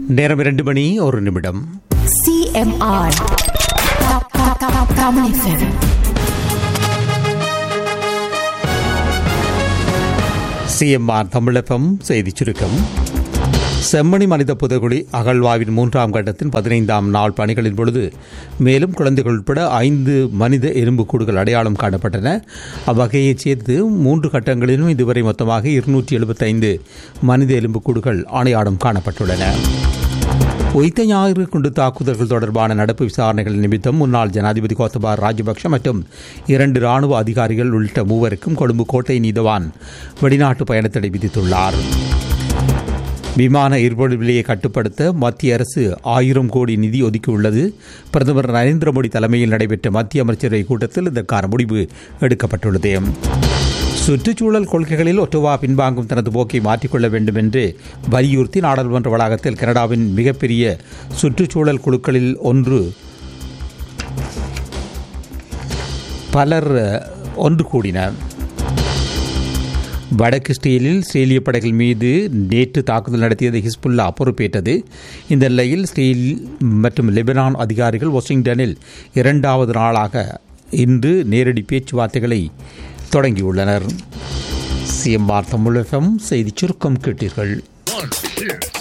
நேரம் இரண்டு மணி ஒரு நிமிடம் CMR. Ka- ka- ka- Kamu FM. CMR தமிழகம் செய்திச் சுருக்கம் செம்மணி மனித புதகுழி அகழ்வாய்வின் மூன்றாம் கட்டத்தின் பதினைந்தாம் நாள் பணிகளின் பொழுது மேலும் குழந்தைகள் உட்பட ஐந்து மனித எலும்புக்கூடுகள் அடையாளம் காணப்பட்டன அவ்வகையைச் சேர்த்து மூன்று கட்டங்களிலும் இதுவரை மொத்தமாக இருநூற்றி எழுபத்தைந்து மனித எலும்புக்கூடுகள் அடையாளம் காணப்பட்டுள்ளன உயிர்த்த ஞாயிறு குண்டு தாக்குதல்கள் தொடர்பான நடப்பு விசாரணைகள் நிமித்தம் முன்னாள் ஜனாதிபதி கோத்தபார் ராஜபக்ஷ மற்றும் இரண்டு ராணுவ அதிகாரிகள் உள்ளிட்ட மூவருக்கும் கொழும்பு கோட்டை நீதவான் வெளிநாட்டு பயணத்தடை விதித்துள்ளார் விமான எரிபொருள் விலையை கட்டுப்படுத்த மத்திய அரசு ஆயிரம் கோடி நிதி ஒதுக்கியுள்ளது பிரதமர் நரேந்திர மோடி தலைமையில் நடைபெற்ற மத்திய அமைச்சரவை கூட்டத்தில் இதற்கான முடிவு எடுக்கப்பட்டுள்ளது சுற்றுச்சூழல் கொள்கைகளில் ஒட்டுவா பின்வாங்கும் தனது போக்கை மாற்றிக்கொள்ள வேண்டும் என்று வலியுறுத்தி நாடாளுமன்ற வளாகத்தில் கனடாவின் மிகப்பெரிய சுற்றுச்சூழல் குழுக்களில் ஒன்று பலர் ஒன்று கூடினர் வடக்கு ஸ்டீலில் இஸ்ரேலிய படைகள் மீது நேற்று தாக்குதல் நடத்தியது ஹிஸ்புல்லா பொறுப்பேற்றது இந்த நிலையில் ஸ்டீல் மற்றும் லெபனான் அதிகாரிகள் வாஷிங்டனில் இரண்டாவது நாளாக இன்று நேரடி பேச்சுவார்த்தைகளை தொடங்கியுள்ளனர் சிஎம்ஆர் தமிழகம் செய்திச் சுருக்கம் கேட்டீர்கள்